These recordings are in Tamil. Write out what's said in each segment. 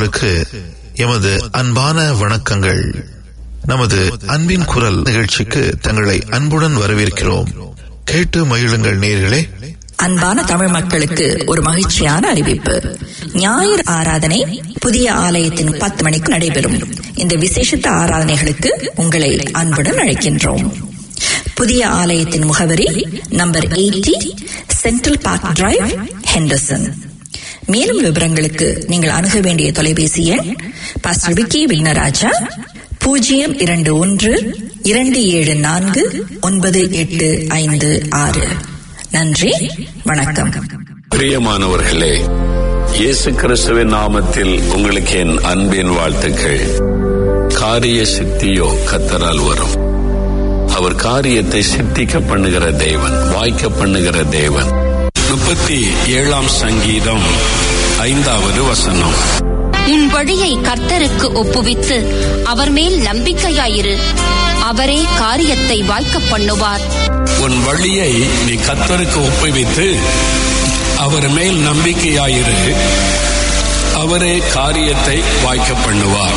மக்களுக்கு எமது அன்பான வணக்கங்கள் நமது அன்பின் குரல் நிகழ்ச்சிக்கு தங்களை அன்புடன் வரவேற்கிறோம் கேட்டு மகிழுங்கள் நேர்களே அன்பான தமிழ் மக்களுக்கு ஒரு மகிழ்ச்சியான அறிவிப்பு ஞாயிறு ஆராதனை புதிய ஆலயத்தின் பத்து மணிக்கு நடைபெறும் இந்த விசேஷத்த ஆராதனைகளுக்கு உங்களை அன்புடன் அழைக்கின்றோம் புதிய ஆலயத்தின் முகவரி number eighty Central Park Drive Henderson மேலும் விவரங்களுக்கு நீங்கள் அணுக வேண்டிய தொலைபேசி எண் பாஸ்டர் விக்கி விக்னராஜா பூஜ்ஜியம் இரண்டு ஒன்று இரண்டு ஏழு நான்கு ஒன்பது எட்டு ஐந்து ஆறு நன்றி வணக்கம் பிரியமானவர்களே இயேசு கிறிஸ்துவின் நாமத்தில் உங்களுக்கு என் அன்பின் வாழ்த்துக்கள் காரிய சித்தியோ கத்தரால் வரும் அவர் காரியத்தை சித்திக்க பண்ணுகிற தேவன் வாய்க்க பண்ணுகிற தேவன் முப்பத்தி ஏழாம் சங்கீதம் ஐந்தாவது வசனம் உன் வழியை கர்த்தருக்கு ஒப்புவித்து அவர் மேல் நம்பிக்கையாயிரு அவரே காரியத்தை வாய்க்க பண்ணுவார் உன் வழியை நீ கத்தருக்கு ஒப்புவித்து அவர் மேல் நம்பிக்கையாயிரு அவரே காரியத்தை வாய்க்க பண்ணுவார்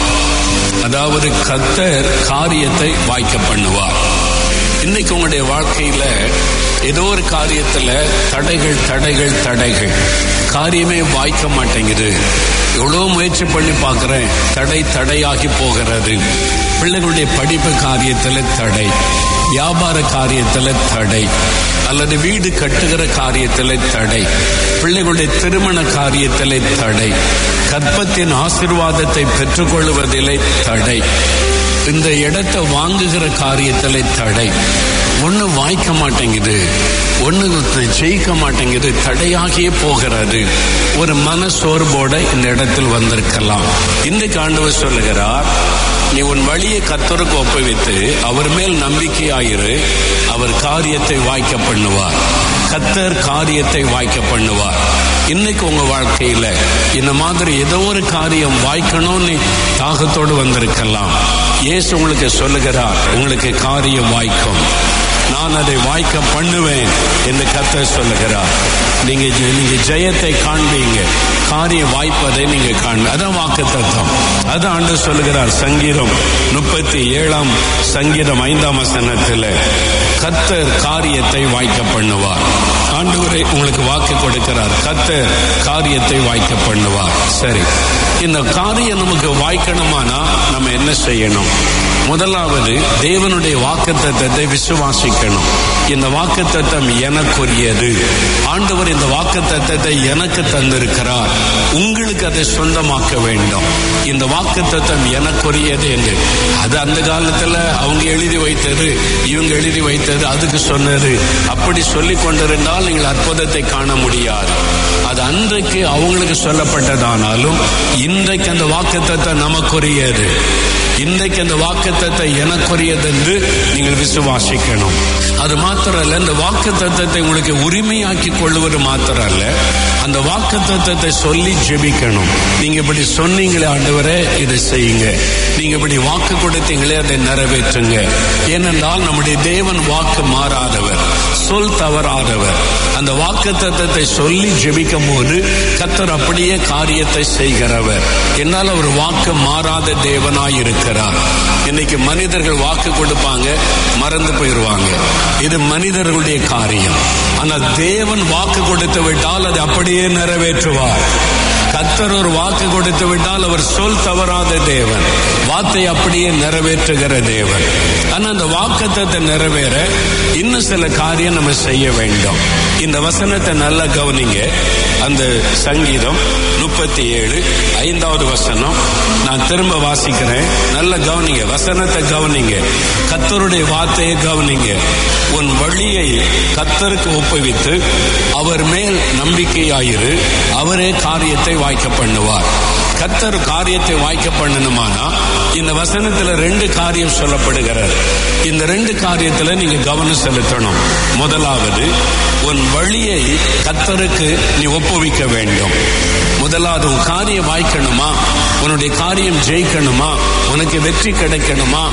அதாவது கத்தர் காரியத்தை வாய்க்க பண்ணுவார் இன்னைக்கு உங்களுடைய வாழ்க்கையில ஏதோ ஒரு காரியத்துல தடைகள் தடைகள் தடைகள் காரியமே வாய்க்க மாட்டேங்குது எவ்வளவு முயற்சி பண்ணி பார்க்கிறேன் தடை தடையாகி போகிறது பிள்ளைகளுடைய படிப்பு காரியத்துல தடை வியாபார காரியத்துல தடை அல்லது வீடு கட்டுகிற காரியத்துல தடை பிள்ளைகளுடைய திருமண காரியத்திலே தடை கற்பத்தின் ஆசிர்வாதத்தை பெற்றுக்கொள்வதிலே தடை இந்த இடத்தை வாங்குகிற காரியத்திலே தடை ஒண்ணு வாய்க்க மாட்டேங்குது ஒண்ணு ஜெயிக்க மாட்டேங்குது தடையாகியே போகிறது ஒரு மன சோர்வோட இந்த இடத்தில் வந்திருக்கலாம் இன்றைக்கு ஆண்டவர் சொல்லுகிறார் நீ உன் வழியை கத்தருக்கு ஒப்புவித்து அவர் மேல் நம்பிக்கையாயிரு அவர் காரியத்தை வாய்க்க பண்ணுவார் கத்தர் காரியத்தை வாய்க்க பண்ணுவார் இன்னைக்கு உங்க வாழ்க்கையில இந்த மாதிரி ஏதோ ஒரு காரியம் வாய்க்கணும்னு தாகத்தோடு வந்திருக்கலாம் இயேசு உங்களுக்கு சொல்லுகிறார் உங்களுக்கு காரியம் வாய்க்கும் நான் அதை வாய்க்க பண்ணுவேன் என்று கத்தர் சொல்லுகிறார் நீங்க நீங்க ஜெயத்தை காண்பீங்க காரியம் வாய்ப்பதை நீங்க காண்பீங்க அதான் வாக்கு தத்துவம் அதான் ஆண்டு சொல்லுகிறார் சங்கீதம் முப்பத்தி ஏழாம் சங்கீதம் ஐந்தாம் வசனத்தில் கத்தர் காரியத்தை வாய்க்க பண்ணுவார் ஆண்டவரை உங்களுக்கு வாக்கு கொடுக்கிறார் கத்தர் காரியத்தை வாய்க்க பண்ணுவார் சரி இந்த காரியம் நமக்கு வாய்க்கணுமானா நம்ம என்ன செய்யணும் முதலாவது தேவனுடைய வாக்கு தத்தத்தை விசுவாசிக்கணும் இந்த வாக்கு தத்தம் எனக்குரியது ஆண்டவர் இந்த வாக்கு தத்தத்தை எனக்கு தந்திருக்கிறார் உங்களுக்கு அதை சொந்தமாக்க வேண்டும் இந்த வாக்கு தத்தம் எனக்குரியது என்று அது அந்த காலத்துல அவங்க எழுதி வைத்தது இவங்க எழுதி வைத்தது அதுக்கு சொன்னது அப்படி சொல்லி கொண்டிருந்தால் நீங்கள் அற்புதத்தை காண முடியாது அது அன்றைக்கு அவங்களுக்கு சொல்லப்பட்டதானாலும் இன்றைக்கு அந்த வாக்கு தத்தம் நமக்குரியது இன்றைக்கு அந்த வாக்குத்தத்தை எனக்குரியது என்று நீங்கள் விசுவாசிக்கணும் அது மாத்திரம் அல்ல இந்த வாக்கு தத்துவத்தை உங்களுக்கு உரிமையாக்கி கொள்வது மாத்திரம் அல்ல அந்த வாக்கு தத்துவத்தை சொல்லி ஜெபிக்கணும் நீங்க இப்படி சொன்னீங்களே ஆண்டவரே இதை செய்யுங்க நீங்க இப்படி வாக்கு கொடுத்தீங்களே அதை நிறைவேற்றுங்க ஏனென்றால் நம்முடைய தேவன் வாக்கு மாறாதவர் சொல் தவறாதவர் அந்த வாக்கு தத்துவத்தை சொல்லி ஜெபிக்கும் போது கத்தர் அப்படியே காரியத்தை செய்கிறவர் என்னால் அவர் வாக்கு மாறாத தேவனாய் இருக்கிறார் இன்னைக்கு மனிதர்கள் வாக்கு கொடுப்பாங்க மறந்து போயிடுவாங்க இது மனிதர்களுடைய காரியம் ஆனால் தேவன் வாக்கு கொடுத்து விட்டால் அதை அப்படியே நிறைவேற்றுவார் கத்தர் ஒரு வாக்கு கொடுத்து விட்டால் அவர் சொல் தவறாத தேவன் வார்த்தை அப்படியே நிறைவேற்றுகிற தேவன் ஆனா அந்த வாக்கத்தை நிறைவேற இன்னும் சில காரியம் நம்ம செய்ய வேண்டும் இந்த வசனத்தை நல்லா கவனிங்க அந்த சங்கீதம் முப்பத்தி ஏழு ஐந்தாவது வசனம் நான் திரும்ப வாசிக்கிறேன் நல்ல கவனிங்க வசனத்தை கவனிங்க கத்தருடைய வார்த்தையை கவனிங்க உன் வழியை கத்தருக்கு ஒப்புவித்து அவர் மேல் நம்பிக்கையாயிரு அவரே காரியத்தை வாய்க்க பண்ணுவார் கத்தர் காரியத்தை வாய்க்க பண்ணணுமானா இந்த வசனத்துல ரெண்டு காரியம் சொல்லப்படுகிறது இந்த ரெண்டு காரியத்துல நீங்க கவனம் செலுத்தணும் முதலாவது உன் வழியை கத்தருக்கு நீ ஒப்புவிக்க வேண்டும் முதலாவது உன் காரியம் வாய்க்கணுமா உன்னுடைய காரியம் ஜெயிக்கணுமா உனக்கு வெற்றி கிடைக்கணுமா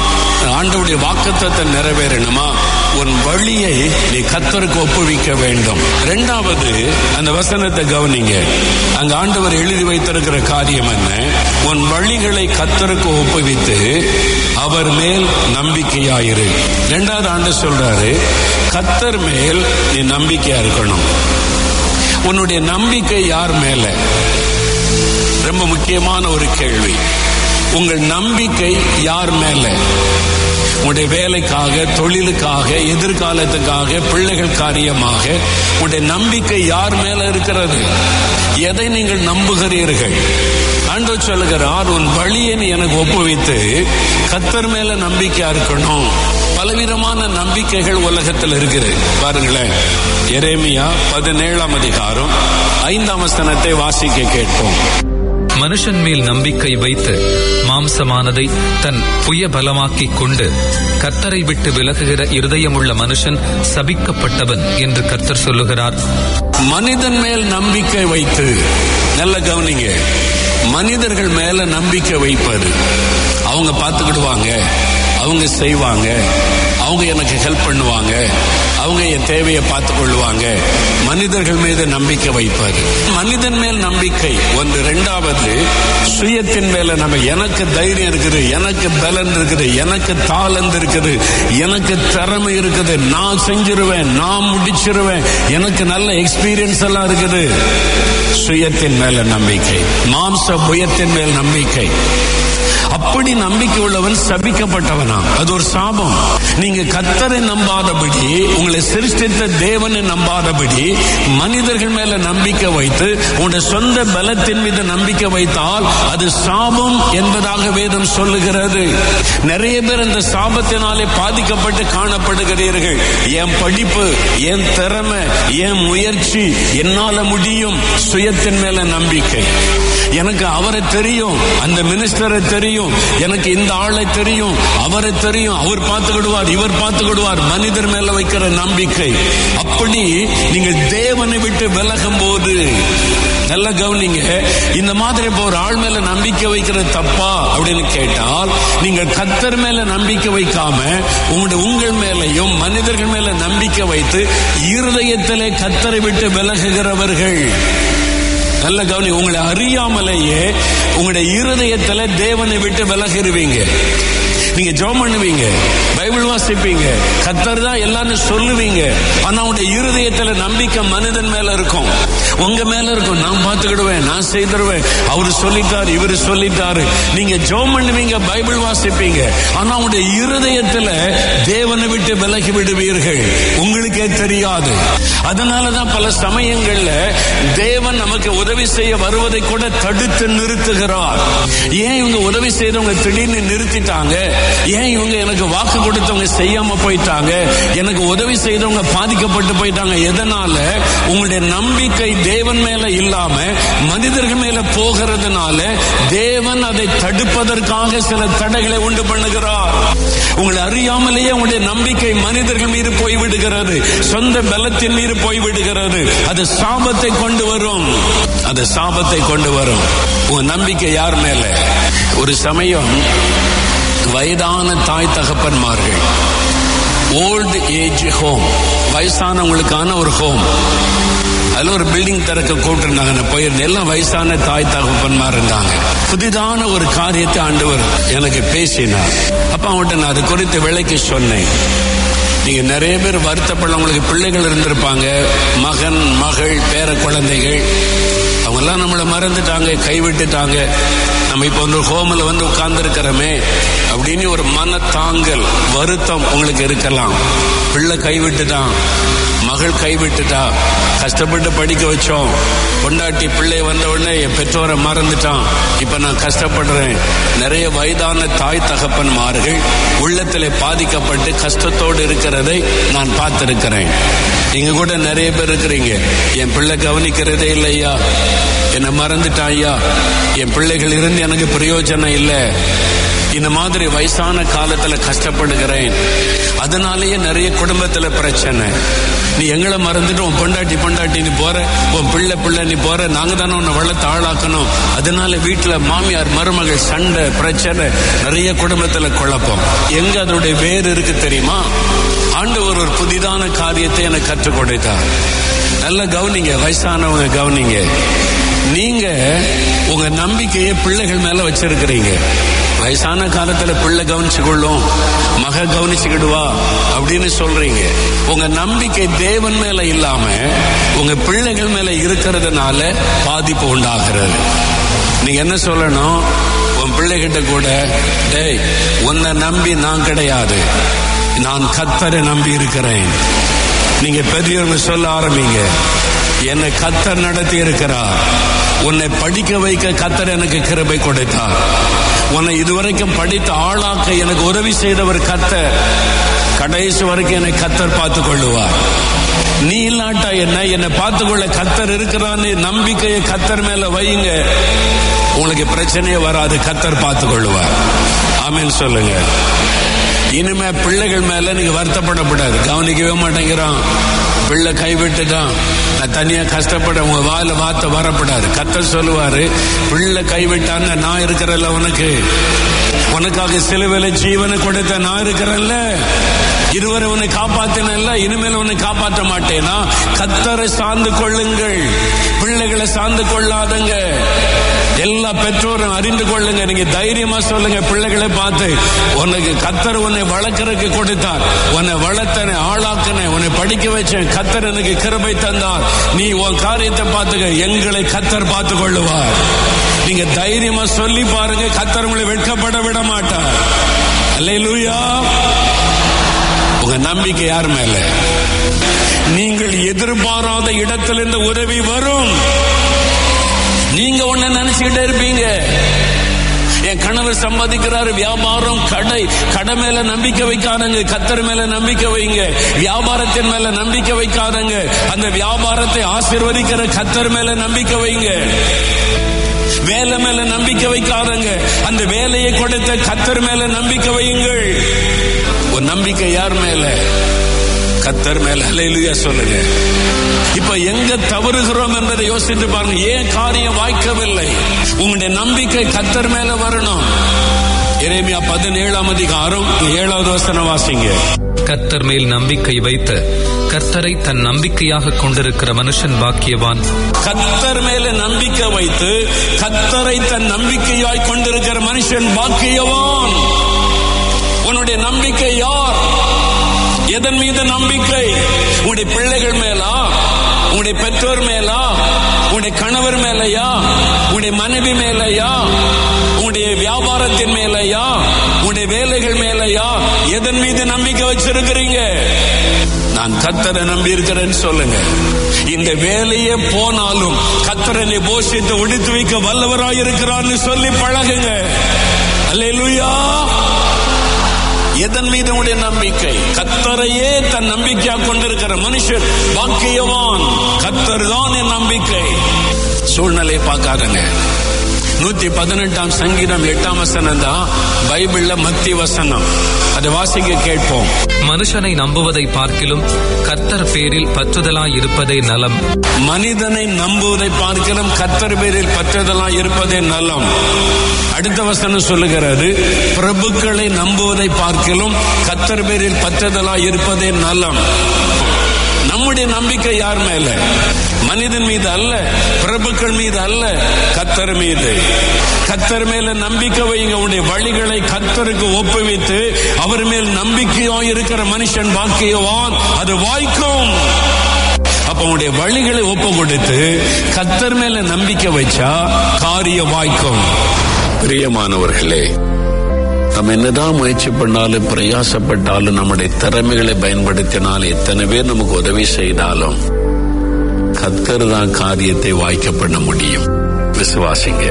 ஆண்டவுடைய வாக்குத்தத்தை நிறைவேறணுமா உன் வழியை நீ கத்தருக்கு ஒப்புவிக்க வேண்டும் இரண்டாவது அந்த வசனத்தை கவனிங்க அங்க ஆண்டவர் எழுதி வைத்திருக்கிற காரியம் என்ன உன் வழிகளை கத்தருக்கு ஒப்புவித்து அவர் மேல் நம்பிக்கையாயிரு இரண்டாவது ஆண்டு சொல்றாரு கத்தர் மேல் நீ நம்பிக்கையா இருக்கணும் உன்னுடைய நம்பிக்கை யார் மேல ரொம்ப முக்கியமான ஒரு கேள்வி உங்கள் நம்பிக்கை யார் மேல உங்களுடைய வேலைக்காக தொழிலுக்காக எதிர்காலத்துக்காக பிள்ளைகள் காரியமாக உங்களுடைய நம்பிக்கை யார் மேல இருக்கிறது எதை நீங்கள் நம்புகிறீர்கள் ஆண்டவர் சொல்லுகிறார் உன் வழியை நீ எனக்கு ஒப்புவித்து கத்தர் மேல நம்பிக்கையா இருக்கணும் பலவிதமான நம்பிக்கைகள் உலகத்தில் இருக்குது பாருங்களேன் எரேமியா பதினேழாம் அதிகாரம் ஐந்தாம் வசனத்தை வாசிக்க கேட்போம் மனுஷன் மேல் நம்பிக்கை வைத்து மாம்சமானதை தன் புய பலமாக்கிக் கொண்டு கர்த்தரை விட்டு விலகுகிற இருதயமுள்ள மனுஷன் சபிக்கப்பட்டவன் என்று கர்த்தர் சொல்லுகிறார் மனிதன் மேல் நம்பிக்கை வைத்து நல்ல கவனிங்க மனிதர்கள் மேல நம்பிக்கை வைப்பது அவங்க பார்த்துக்கிடுவாங்க அவங்க செய்வாங்க அவங்க எனக்கு ஹெல்ப் பண்ணுவாங்க அவங்க என் தேவையை பார்த்து கொள்வாங்க மனிதர்கள் மீது நம்பிக்கை வைப்பது மனிதன் மேல் நம்பிக்கை ஒன்று இரண்டாவது சுயத்தின் மேல நம்ம எனக்கு தைரியம் இருக்குது எனக்கு பலன் இருக்குது எனக்கு தாளந்து இருக்குது எனக்கு திறமை இருக்குது நான் செஞ்சிருவேன் நான் முடிச்சிருவேன் எனக்கு நல்ல எக்ஸ்பீரியன்ஸ் எல்லாம் இருக்குது சுயத்தின் மேல நம்பிக்கை மாம்ச புயத்தின் மேல் நம்பிக்கை அப்படி நம்பிக்கை உள்ளவன் சபிக்கப்பட்டவனா அது ஒரு சாபம் நீங்க கத்தரை நம்பாதபடி உங்களை சிருஷ்டித்த தேவனை நம்பாதபடி மனிதர்கள் மேல நம்பிக்கை வைத்து உங்களுடைய சொந்த பலத்தின் மீது நம்பிக்கை வைத்தால் அது சாபம் என்பதாக வேதம் சொல்லுகிறது நிறைய பேர் இந்த சாபத்தினாலே பாதிக்கப்பட்டு காணப்படுகிறீர்கள் என் படிப்பு என் திறமை என் முயற்சி என்னால முடியும் சுயத்தின் மேல நம்பிக்கை எனக்கு அவரை தெரியும் அந்த மினிஸ்டரை தெரியும் எனக்கு இந்த ஆளை தெரியும் அவரை தெரியும் அவர் பார்த்துக்கிடுவார் இவர் பார்த்துக்கிடுவார் மனிதர் மேல வைக்கிற நம்பிக்கை அப்படி நீங்கள் தேவனை விட்டு விலகும் போது நல்ல கவனிங்க இந்த மாதிரி இப்போ ஒரு ஆள் மேல நம்பிக்கை வைக்கிறது தப்பா அப்படின்னு கேட்டால் நீங்கள் கத்தர் மேல நம்பிக்கை வைக்காம உங்களுடைய உங்கள் மேலையும் மனிதர்கள் மேல நம்பிக்கை வைத்து இருதயத்திலே கத்தரை விட்டு விலகுகிறவர்கள் நல்ல கவனி உங்களை அறியாமலேயே உங்களுடைய இருதயத்துல தேவனை விட்டு விலகிருவீங்க நீங்க ஜெபம் பண்ணுவீங்க பைபிள் வாசிப்பீங்க கத்தர் தான் எல்லாரும் சொல்லுவீங்க ஆனா உங்களுடைய இருதயத்துல நம்பிக்கை மனிதன் மேல இருக்கும் உங்க மேல இருக்கும் நான் பார்த்துக்கிடுவேன் நான் செய்திருவேன் அவரு சொல்லிட்டாரு இவரு சொல்லிட்டாரு நீங்க ஜெபம் பண்ணுவீங்க பைபிள் வாசிப்பீங்க ஆனா உங்களுடைய இருதயத்துல தேவனை விட்டு விலகி விடுவீர்கள் உங்களுக்கே தெரியாது அதனாலதான் பல சமயங்கள்ல தேவன் நமக்கு உதவி செய்ய வருவதை கூட தடுத்து நிறுத்துகிறார் ஏன் இவங்க உதவி செய்தவங்க திடீர்னு நிறுத்திட்டாங்க ஏன் இவங்க எனக்கு வாக்கு கொடுத்தவங்க செய்யாம போயிட்டாங்க எனக்கு உதவி செய்தவங்க பாதிக்கப்பட்டு போயிட்டாங்க எதனால உங்களுடைய நம்பிக்கை தேவன் மேல இல்லாம மனிதர்கள் மேல போகிறதுனால தேவன் அதை தடுப்பதற்காக சில தடைகளை உண்டு பண்ணுகிறார் உங்களை அறியாமலேயே உங்களுடைய நம்பிக்கை மனிதர்கள் மீது போய்விடுகிறது சொந்த பலத்தின் மீது போய்விடுகிறது அது சாபத்தை கொண்டு வரும் அது சாபத்தை கொண்டு வரும் உங்க நம்பிக்கை யார் மேல ஒரு சமயம் வயதான தாய் தகப்பன்மார்கள் ஓல்டு ஏஜ் ஹோம் வயசானவங்களுக்கான ஒரு ஹோம் அதுல ஒரு பில்டிங் திறக்க கூட்டிருந்தாங்க நான் போயிருந்தேன் எல்லாம் வயசான தாய் தகப்பன்மார் இருந்தாங்க புதிதான ஒரு காரியத்தை ஆண்டவர் எனக்கு பேசினார் அப்ப அவங்கள்ட்ட நான் அது குறித்து விலைக்கு சொன்னேன் நீங்க நிறைய பேர் வருத்தப்படவங்களுக்கு பிள்ளைகள் இருந்திருப்பாங்க மகன் மகள் பேர குழந்தைகள் அவங்க எல்லாம் நம்மளை மறந்துட்டாங்க கைவிட்டுட்டாங்க நம்ம இப்போ வந்து ஹோமில் வந்து உட்கார்ந்து இருக்கிறோமே அப்படின்னு ஒரு மனத்தாங்கல் வருத்தம் உங்களுக்கு இருக்கலாம் பிள்ளை கைவிட்டுட்டான் மகள் கைவிட்டுட்டா கஷ்டப்பட்டு படிக்க வச்சோம் பொண்டாட்டி பிள்ளை வந்த உடனே என் பெற்றோரை மறந்துட்டான் இப்ப நான் கஷ்டப்படுறேன் நிறைய வயதான தாய் தகப்பன்மார்கள் உள்ளத்திலே பாதிக்கப்பட்டு கஷ்டத்தோடு இருக்கிறதை நான் பார்த்திருக்கிறேன் நீங்க கூட நிறைய பேர் இருக்கிறீங்க என் பிள்ளை கவனிக்கிறதே இல்லையா என்னை மறந்துட்டான் ஐயா என் பிள்ளைகள் இருந்து எனக்கு பிரயோஜனம் இல்லை இந்த மாதிரி வயசான காலத்துல கஷ்டப்படுகிறேன் அதனாலேயே நிறைய குடும்பத்துல பிரச்சனை நீ எங்களை மறந்துட்டு உன் பொண்டாட்டி பொண்டாட்டி நீ போற உன் பிள்ளை பிள்ளை நீ போற நாங்க தானே உன்னை வளர்த்து ஆளாக்கணும் அதனால வீட்டுல மாமியார் மருமகள் சண்டை பிரச்சனை நிறைய குடும்பத்துல குழப்பம் எங்க அதனுடைய வேர் இருக்கு தெரியுமா ஆண்டவர் ஒரு புதிதான காரியத்தை எனக்கு கற்றுக் கொடுத்தார் நல்லா கவனிங்க வயசானவங்க கவனிங்க நீங்க உங்க நம்பிக்கையை பிள்ளைகள் மேல வச்சிருக்கிறீங்க வயசான காலத்துல பிள்ளை கவனிச்சு கொள்ளும் மக கவனிச்சுக்கிடுவா அப்படின்னு சொல்றீங்க உங்க நம்பிக்கை தேவன் மேல இல்லாம உங்க பிள்ளைகள் மேல இருக்கிறதுனால பாதிப்பு உண்டாகிறது நீங்க என்ன சொல்லணும் உன் பிள்ளைகிட்ட கூட டேய் உன்னை நம்பி நான் கிடையாது நான் கத்தரை நம்பி இருக்கிறேன் நீங்க பெரியவங்க சொல்ல ஆரம்பிங்க என்னை கத்தர் நடத்தி இருக்கிறார் உன்னை படிக்க வைக்க கத்தர் எனக்கு கிருபை கொடுத்தார் உன்னை இதுவரைக்கும் படித்த ஆளாக்க எனக்கு உதவி செய்தவர் கத்தர் கடைசி வரைக்கும் என்னை கத்தர் பார்த்துக் கொள்ளுவார் நீ இல்லாட்டா என்ன என்னை பார்த்துக்கொள்ள கத்தர் இருக்கிறான்னு நம்பிக்கையை கத்தர் மேல வையுங்க உங்களுக்கு பிரச்சனையே வராது கத்தர் பார்த்துக் கொள்ளுவார் ஆமீன் சொல்லுங்க இனிமே பிள்ளைகள் மேல நீங்க வருத்தப்படக்கூடாது கவனிக்கவே மாட்டேங்கிறான் பிள்ளை கைவிட்டுட்டான் நான் தனியா கஷ்டப்பட உங்க வாயில வார்த்தை வரப்படாது கத்த சொல்லுவாரு பிள்ளை கைவிட்டான்னு நான் இருக்கிறல்ல உனக்கு உனக்காக சிலுவையில ஜீவனை கொடுத்த நான் இருக்கிறல்ல இருவரை உன்னை காப்பாத்தினல்ல இனிமேல் உன்னை காப்பாற்ற மாட்டேனா கத்தரை சார்ந்து கொள்ளுங்கள் பிள்ளைகளை சார்ந்து கொள்ளாதங்க எல்லா பெற்றோரும் அறிந்து கொள்ளுங்க நீங்க தைரியமா சொல்லுங்க பிள்ளைகளை பார்த்து உனக்கு கத்தர் உன்னை வளர்க்கறதுக்கு கொடுத்தார் உன்னை வளர்த்தன ஆளாக்கின உன்னை படிக்க வச்சேன் கத்தர் எனக்கு கிருபை தந்தார் நீ உன் காரியத்தை பார்த்துக்க எங்களை கத்தர் பார்த்து கொள்ளுவார் நீங்க தைரியமா சொல்லி பாருங்க கத்தர் உங்களை வெட்கப்பட விட மாட்டார் அல்லேலூயா உங்க நம்பிக்கை யார் மேல நீங்கள் எதிர்பாராத இடத்திலிருந்து உதவி வரும் நீங்க ஒண்ணு நினைச்சுக்கிட்டே இருப்பீங்க என் கணவர் சம்பாதிக்கிறாரு வியாபாரம் கடை கடை மேல நம்பிக்கை வைக்காதங்க கத்தர் மேல நம்பிக்கை வைங்க வியாபாரத்தின் மேல நம்பிக்கை வைக்காதங்க அந்த வியாபாரத்தை ஆசிர்வதிக்கிற கத்தர் மேல நம்பிக்கை வைங்க வேலை மேல நம்பிக்கை வைக்காதங்க அந்த வேலையை கொடுத்த கத்தர் மேல நம்பிக்கை வையுங்கள் ஒரு நம்பிக்கை யார் மேல கத்தர் மேல ஹalleluya சொல்லுங்க இப்ப எங்க தவறுகிறோம் என்பதை யோசித்து பாருங்க ஏன் காரியம் வாய்க்கவில்லை உங்களுடைய நம்பிக்கை கத்தர் மேல வரணும் எரேமியா பதினேழாம் அதிகாரம் ஏழாவது வசனம் வாசிங்க கர்த்தர் மேல் நம்பிக்கை வைத்து கர்த்தரை தன் நம்பிக்கையாக கொண்டிருக்கிற மனுஷன் பாக்கியவான் கத்தர் மேல நம்பிக்கை வைத்து கத்தரை தன் நம்பிக்கையாய் கொண்டிருக்கிற மனுஷன் பாக்கியவான் உன்னுடைய நம்பிக்கை யார் எதன் மீது நம்பிக்கை உன்னுடைய பிள்ளைகள் மேலா உன்னுடைய பெற்றோர் மேலா உன்னுடைய கணவர் மேலையா உன்னுடைய மனைவி மேலையா உன்னுடைய வியாபாரத்தின் மேலையா உன்னுடைய வேலைகள் மேலையா எதன் மீது நம்பிக்கை வச்சிருக்கிறீங்க நான் கத்தரை நம்பி இருக்கிறேன்னு சொல்லுங்க இந்த வேலையே போனாலும் கத்தரனை போஷித்து ஒடித்து வைக்க வல்லவராய் இருக்கிறான்னு சொல்லி பழகுங்க அல்லேலூயா எதன் மீது உடைய நம்பிக்கை கத்தரையே தன் நம்பிக்கையா கொண்டிருக்கிற மனுஷன் பாக்கியவான் கத்தர் தான் என் நம்பிக்கை சூழ்நிலை பார்க்காதங்க நூத்தி பதினெட்டாம் சங்கீதம் எட்டாம் வசனம் தான் பைபிள்ல மத்தி வசனம் அதை வாசிக்க கேட்போம் மனுஷனை நம்புவதை பார்க்கிலும் கர்த்தர் பேரில் பற்றுதலாய் இருப்பதே நலம் மனிதனை நம்புவதை பார்க்கிறோம் கத்தர் பேரில் பற்றுதலாய் இருப்பதே நலம் அடுத்த வசனம் சொல்லுகிறது பிரபுக்களை நம்புவதை பார்க்கிலும் கத்தர் பேரில் பற்றுதலாய் இருப்பதே நலம் நம்முடைய நம்பிக்கை யார் மேல மனிதன் மீது அல்ல பிரபுக்கள் மீது அல்ல கத்தர் மீது கத்தர் மேல நம்பிக்கை வைங்க உடைய வழிகளை கத்தருக்கு ஒப்புவித்து அவர் மேல் நம்பிக்கையாய் இருக்கிற மனுஷன் வாக்கியவான் அது வாய்க்கும் அப்ப உடைய வழிகளை ஒப்பு கொடுத்து கத்தர் மேல நம்பிக்கை வச்சா காரிய வாய்க்கும் பிரியமானவர்களே நம்ம என்னதான் முயற்சி பண்ணாலும் பிரயாசப்பட்டாலும் நம்முடைய திறமைகளை பயன்படுத்தினால் எத்தனை பேர் நமக்கு உதவி செய்தாலும் கத்தர் தான் காரியத்தை வாய்க்க பண்ண முடியும் விசுவாசிங்க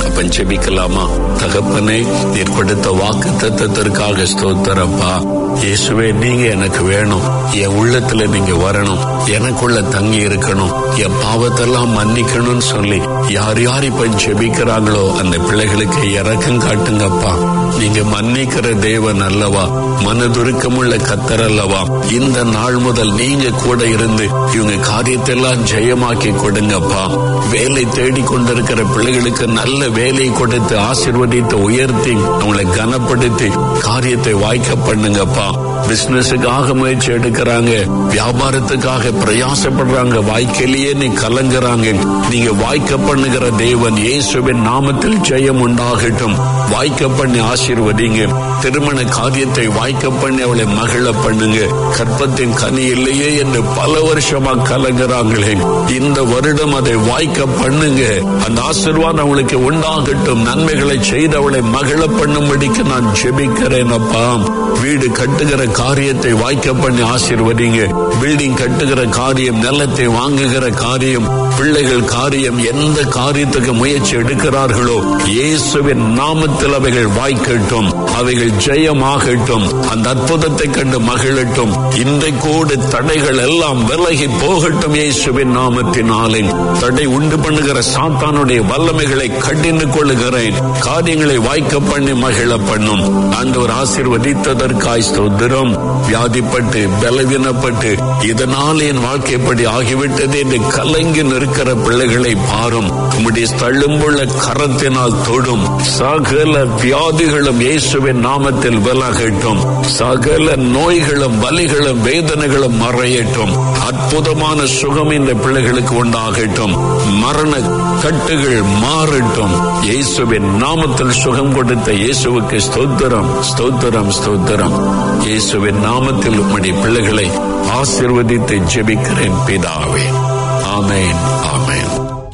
அப்ப ஜெபிக்கலாமா தகப்பனே நீர் கொடுத்த வாக்கு தத்தத்திற்காக ஸ்தோத்திரப்பா இயேசுவே நீங்க எனக்கு வேணும் என் உள்ளத்துல நீங்க வரணும் எனக்குள்ள தங்கி இருக்கணும் என் பாவத்தெல்லாம் மன்னிக்கணும்னு சொல்லி யார் யார் இப்ப ஜெபிக்கிறாங்களோ அந்த பிள்ளைகளுக்கு இறக்கம் காட்டுங்கப்பா நீங்க மன்னிக்கிற தேவன் அல்லவா மனதுருக்கமுள்ள கத்தர் அல்லவா இந்த நாள் முதல் நீங்க கூட இருந்து இவங்க காரியத்தெல்லாம் ஜெயமாக்கி கொடுங்கப்பா வேலை தேடி கொண்டிருக்கிற பிள்ளைகளுக்கு நல்ல வேலை கொடுத்து ஆசிர்வதித்து உயர்த்தி அவங்களை கனப்படுத்தி காரியத்தை வாய்க்க பண்ணுங்கப்பா பிசினஸுக்காக முயற்சி எடுக்கிறாங்க வியாபாரத்துக்காக பிரயாசப்படுறாங்க வாய்க்கலையே நீ கலங்குறாங்க நீங்க வாய்க்க பண்ணுகிற தேவன் இயேசுவின் நாமத்தில் ஜெயம் உண்டாகட்டும் வாய்க்க பண்ணி ஆசீர்வதிங்க திருமண காரியத்தை வாய்க்க பண்ணி அவளை மகிழ பண்ணுங்க கற்பத்தின் கனி இல்லையே என்று பல வருஷமா கலங்குறாங்களே இந்த வருடம் அதை வாய்க்க பண்ணுங்க அந்த ஆசீர்வாதம் அவளுக்கு உண்டாகட்டும் நன்மைகளை செய்து அவளை மகிழ பண்ணும்படிக்கு நான் ஜெபிக்கிறேன் அப்பா வீடு கட்டுகிற காரியத்தை வாய்க்க பண்ணி ஆசீர்வதிங்க பில்டிங் கட்டுகிற காரியம் நிலத்தை வாங்குகிற காரியம் பிள்ளைகள் காரியம் எந்த காரியத்துக்கு முயற்சி எடுக்கிறார்களோ இயேசுவின் நாமத்தில் அவைகள் வாய்க்கட்டும் அவைகள் ஜெயமாகட்டும் அந்த அற்புதத்தை கண்டு மகிழட்டும் இன்றைக்கோடு தடைகள் எல்லாம் விலகி போகட்டும் இயேசுவின் நாமத்தினாலே தடை உண்டு பண்ணுகிற சாத்தானுடைய வல்லமைகளை கடிந்து கொள்ளுகிறேன் காரியங்களை வாய்க்க பண்ணி மகிழ பண்ணும் ஆண்டவர் ஆசீர்வதித்ததற்காய் ஸ்தோத்திரம் வியாதிப்பட்டு பலவீனப்பட்டு இதனால் என் வாழ்க்கைப்படி ஆகிவிட்டது என்று கலங்கி நிற்கிற பிள்ளைகளை பாரும் உம்முடைய தள்ளும்புள்ள கரத்தினால் தொடும் சகல வியாதிகளும் இயேசுவின் நாமத்தில் விலகட்டும் சகல நோய்களும் வலிகளும் வேதனைகளும் மறையட்டும் அற்புதமான சுகம் இந்த பிள்ளைகளுக்கு உண்டாகட்டும் மரண கட்டுகள் மாறட்டும் இயேசுவின் நாமத்தில் சுகம் கொடுத்த இயேசுவுக்கு ஸ்தோத்திரம் ஸ்தோத்திரம் ஸ்தோத்திரம் இயேசுவின் நாமத்தில் உம்முடைய பிள்ளைகளை ஆசிர்வதித்து ஜெபிக்கிறேன் பிதாவே ஆமென் ஆமென்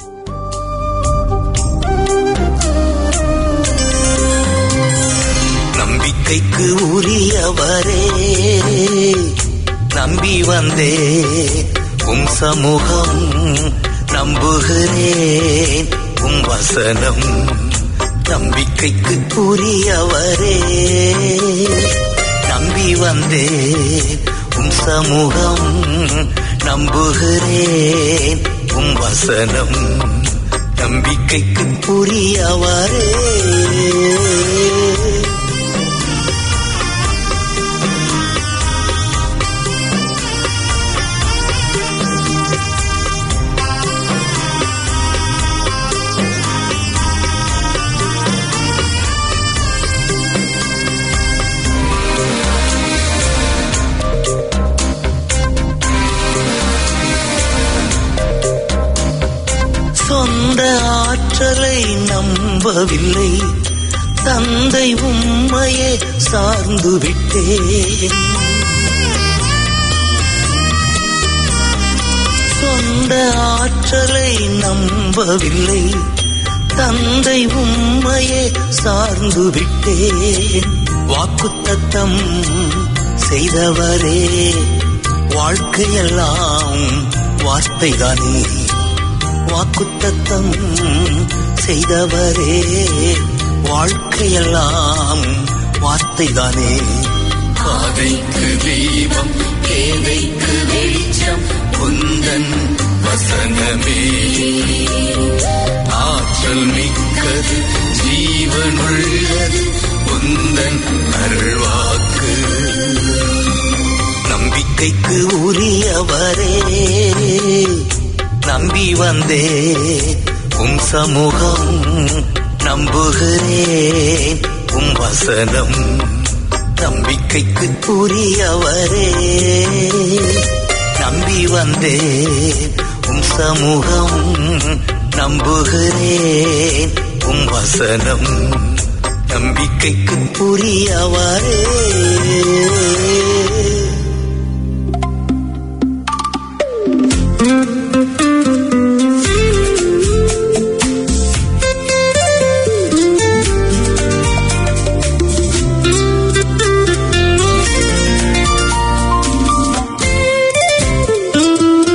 நம்பிக்கைக்கு உரியவரே நம்பி வந்தே உம் சமூகம் நம்புகிறேன் உம் வசனம் நம்பிக்கைக்கு உரியவரே நம்பி வந்தே உம் சமூகம் நம்புகிறேன் உம் வசனம் நம்பிக்கைக்கு உரியவரே சொந்த ஆற்றலை நம்பவில்லை தந்தை உம்மையே சார்ந்து விட்டேன் சொந்த ஆற்றலை நம்பவில்லை தந்தை உம்மையே சார்ந்து விட்டேன் வாக்குத்தத்தம் செய்தவரே வாழ்க்கையெல்லாம் வார்த்தைதானே வாக்குத்தத்தம் செய்தவரே வாழ்க்கையெல்லாம் வார்த்தைதானே காதைக்கு தீபம் கேதைக்கு வெளிச்சம் உந்தன் வசனமே ஆற்றல் மிக்கது ஜீவனுள்ளது உந்தன் அருள்வாக்கு நம்பிக்கைக்கு உரியவரே நம்பி வந்தே உம் சமூகம் நம்புகிறேன் உம் வசனம் நம்பிக்கைக்கு உரியவரே நம்பி வந்தே உம் சமூகம் நம்புகிறேன் உம் வசனம் நம்பிக்கைக்கு உரியவரே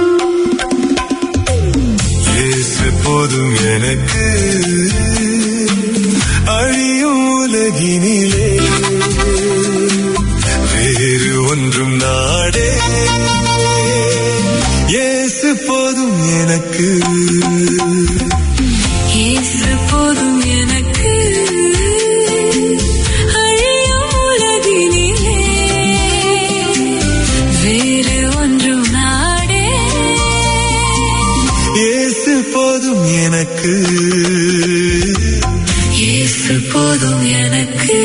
இயேசு போதும் எனக்கு நாடே இயேசு போதும் எனக்கு இயேசு போதும் எனக்கு அழியும் உலகினிலே வேறு ஒன்றும் நாடே இயேசு போதும் எனக்கு இயேசு போதும் எனக்கு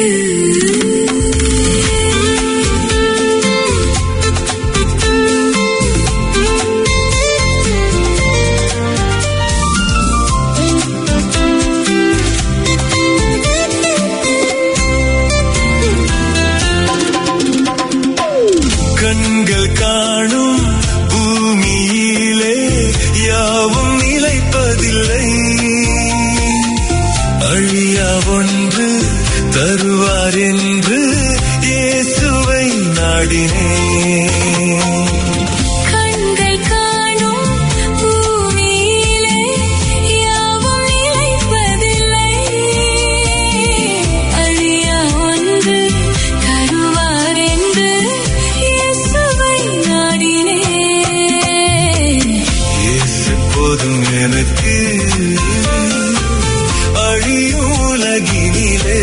கண்கள் காணும் பூமியிலே யாவும் நிலைப்பதில்லை அழியா ஒன்று தருவார் என்று இயேசுவை நாடினேன் கண்கள் காணும் பூமியிலே யாவும் நிலைப்பதில்லை அழியா ஒன்று தருவார் என்று இயேசுவை நாடினேன் இயேசு போதும் எனக்கு அழியும் உலகினிலே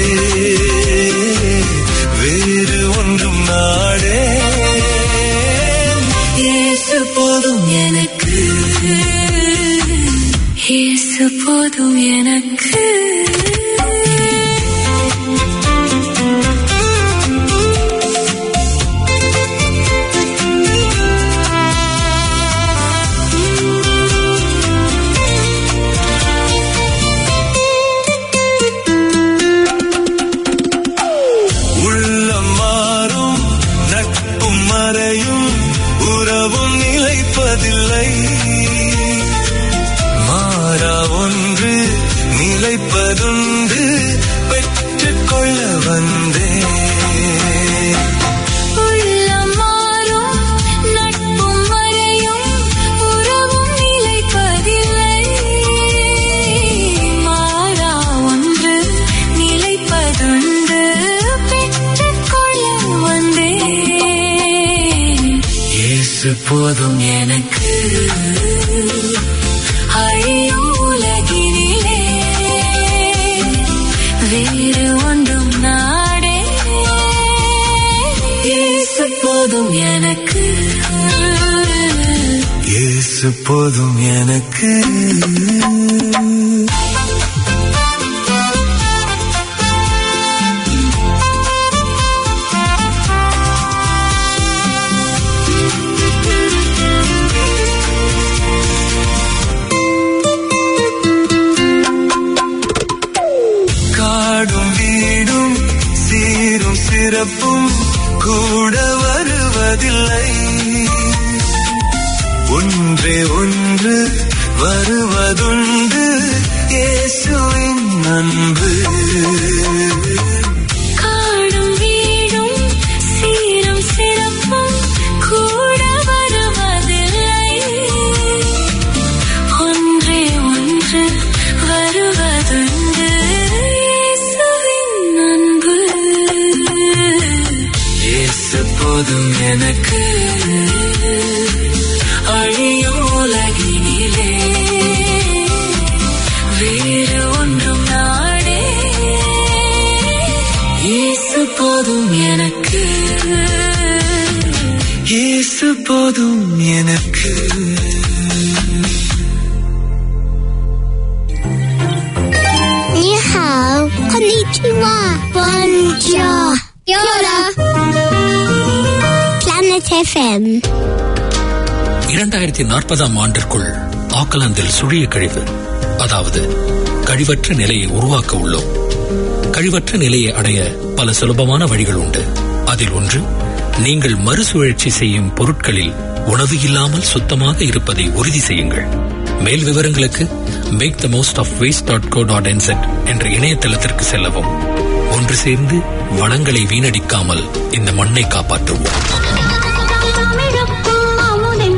வேறு ஒன்றும் நாடே இயேசு போதும் எனக்கு இயேசு போதும் எனக்கு உள்ளம் மாறும் நட்பும் மறையும் உறவும் நிலைப்பதில்லை மாறா ஒன்று நிலைப்பதுண்டு பெற்றுக்கொள்ள வந்தேன் உள்ளம் மாறும் நட்பும் மறையும் உறவும் நிலைப்பதில்லை மாறா ஒன்று நிலைப்பதுண்டு பெற்றுக்கொள்ள வந்தேன் இயேசு போதும் எனக்கு அழியும் உலகினிலே வேறு ஒன்றும் நாடே இயேசு போதும் எனக்கு இயேசு போதும் எனக்கு காடும் வீடும் சீரும் சிறப்பும் கூட வருவதில்லை ஒன்றே ஒன்று வருவதுண்டு இயேசுவின் அன்பு காடும் வீடும் சீரும் சிறப்பும் கூட வருவதில்லை ஒன்றே ஒன்று வருவதுண்டு இயேசுவின் அன்பு இயேசு போதும் எனக்கு அழியும் உலகினிலே வேறு ஒன்றும் நாடே இயேசு போதும் எனக்கு இயேசு போதும் எனக்கு Bonjour. Yola. Planet FM. இரண்டாயிரத்தி நாற்பதாம் ஆண்டிற்குள் ஆக்கலாந்தில் சுழிய கழிவு அதாவது கழிவற்ற நிலையை உருவாக்க உள்ளோம் கழிவற்ற நிலையை அடைய பல சுலபமான வழிகள் உண்டு அதில் ஒன்று நீங்கள் மறுசுழற்சி செய்யும் பொருட்களில் உணவு இல்லாமல் சுத்தமாக இருப்பதை உறுதி செய்யுங்கள் மேல் விவரங்களுக்கு make the most of waste dot co dot NZ என்ற இணையதளத்திற்கு செல்லவும் ஒன்று சேர்ந்து வளங்களை வீணடிக்காமல் இந்த மண்ணை காப்பாற்றுவோம்